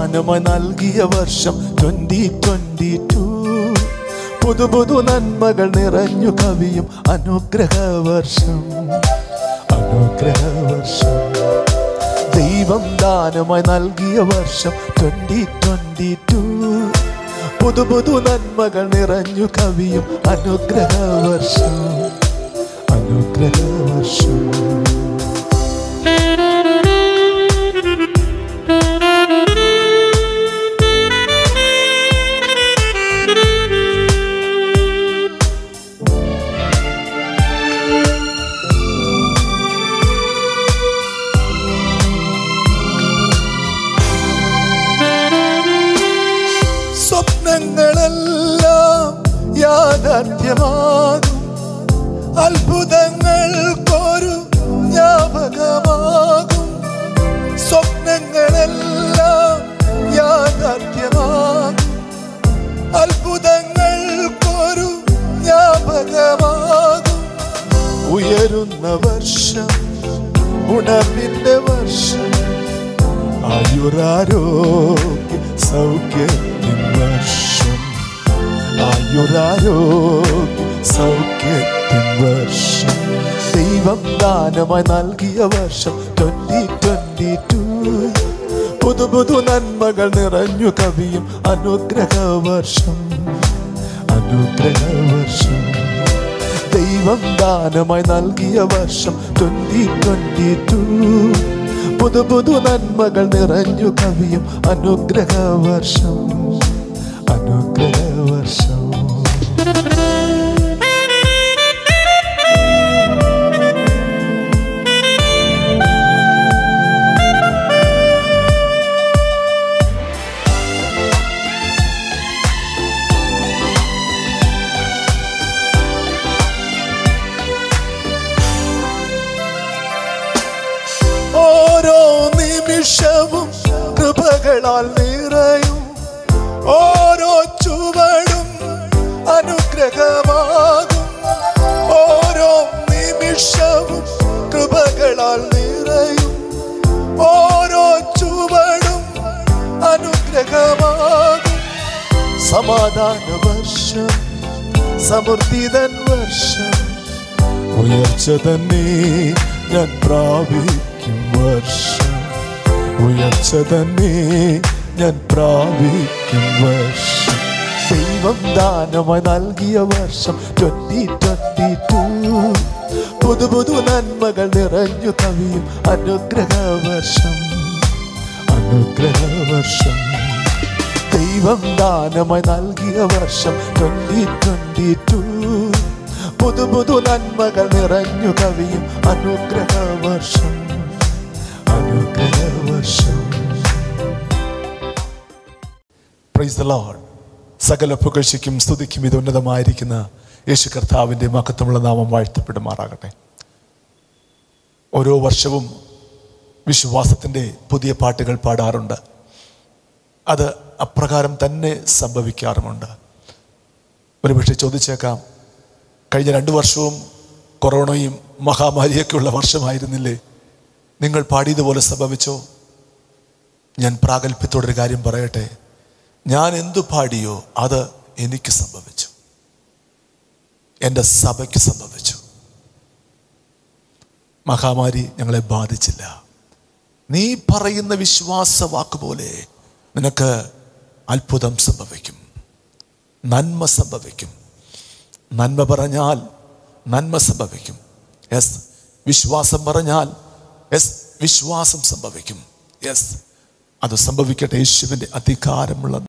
ദാനമായി നൽകിയ വർഷം ട്വന്റി ട്വന്റി ടു പുതു പുതു നന്മകൾ നിറഞ്ഞു കവിയും അനുഗ്രഹ വർഷം അനുഗ്രഹ വർഷം ദൈവം ദാനമായി നൽകിയ വർഷം ട്വന്റി ട്വന്റി ടു പുതു പുതു നന്മകൾ നിറഞ്ഞു കവിയും അനുഗ്രഹ വർഷം അനുഗ്രഹ വർഷം സ്വപ്നങ്ങളെല്ലാം യാഥാർത്ഥ്യമാകും അത്ഭുതങ്ങൾക്കൊരു ജ്ഞാപകമാകും സ്വപ്നങ്ങളെല്ലാം യാഥാർത്ഥ്യമാകും അത്ഭുതങ്ങൾക്കൊരു ജ്ഞാപകമാകും ഉയരുന്ന വർഷം ഉണർവിന്റെ വർഷം ആയുരാരോഗ്യ സൗഖ്യത്തിൻ വർഷം ആയുരാരോഗ്യ സൗഖ്യത്തിൻ വർഷം ദൈവം ദാനമായി നൽകിയ വർഷം ട്വന്റി ട്വന്റി ടു പുതു പുതു നന്മകൾ നിറഞ്ഞു കവിയും അനുഗ്രഹ വർഷം അനുഗ്രഹ വർഷം ദൈവം ദാനമായി നൽകിയ വർഷം ട്വന്റി ട്വന്റി ടു പുതു പുതു നന്മകൾ നിറഞ്ഞു കവിയും അനുഗ്രഹ വർഷം അനുഗ്രഹ വർഷം ഓരോ നിമിഷവും കൃപകളാൽ നിറയും ഓരോ ചുവടും അനുഗ്രഹമാകും ഓരോ നിമിഷവും കൃപകളാൽ നിറയും ഓരോ ചുവടും അനുഗ്രഹമാകും സമാധാന വർഷം സമൃദ്ധിതൻ വർഷം ഉയർച്ച തന്നെ ഞാൻ പ്രാപിക്കും വർഷം ഉയർച്ച തന്നെ ഞാൻ പ്രാപിക്കും വർഷം ദൈവം ദാനമായി നൽകിയ വർഷം ട്വന്റി ട്വന്റി ടു പുതു പുതു നന്മകൾ നിറഞ്ഞു കവിയും അനുഗ്രഹ വർഷം അനുഗ്രഹ വർഷം ദൈവം ദാനമായി നൽകിയ വർഷം ട്വന്റി ട്വന്റി ടു പുതു പുതു നന്മകൾ നിറഞ്ഞു കവിയും അനുഗ്രഹ വർഷം അനുഗ്രഹ വർഷം പ്രൈസ് ദ ലോർഡ് സകല പുകഴ്ചയ്ക്കും സ്തുതിക്കും ഇത് ഉന്നതമായിരിക്കുന്ന യേശു കർത്താവിൻ്റെ മഹത്വമുള്ള നാമം വാഴ്ത്തപ്പെടുമാറാകട്ടെ ഓരോ വർഷവും വിശ്വാസത്തിൻ്റെ പുതിയ പാട്ടുകൾ പാടാറുണ്ട് അത് അപ്രകാരം തന്നെ സംഭവിക്കാറുമുണ്ട് ഒരുപക്ഷെ ചോദിച്ചേക്കാം കഴിഞ്ഞ രണ്ട് വർഷവും കൊറോണയും മഹാമാരിയൊക്കെ ഉള്ള വർഷമായിരുന്നില്ലേ നിങ്ങൾ പാടിയതുപോലെ സംഭവിച്ചോ ഞാൻ പ്രാഗൽഭ്യത്തോടൊരു കാര്യം പറയട്ടെ ഞാൻ എന്തു പാടിയോ അത് എനിക്ക് സംഭവിച്ചു എൻ്റെ സഭയ്ക്ക് സംഭവിച്ചു മഹാമാരി ഞങ്ങളെ ബാധിച്ചില്ല നീ പറയുന്ന വിശ്വാസ വാക്കുപോലെ നിനക്ക് അത്ഭുതം സംഭവിക്കും നന്മ സംഭവിക്കും നന്മ പറഞ്ഞാൽ നന്മ സംഭവിക്കും യെസ് വിശ്വാസം പറഞ്ഞാൽ യെസ് വിശ്വാസം സംഭവിക്കും യെസ് അത് സംഭവിക്കട്ടെ യേശുവിൻ്റെ അധികാരമുള്ള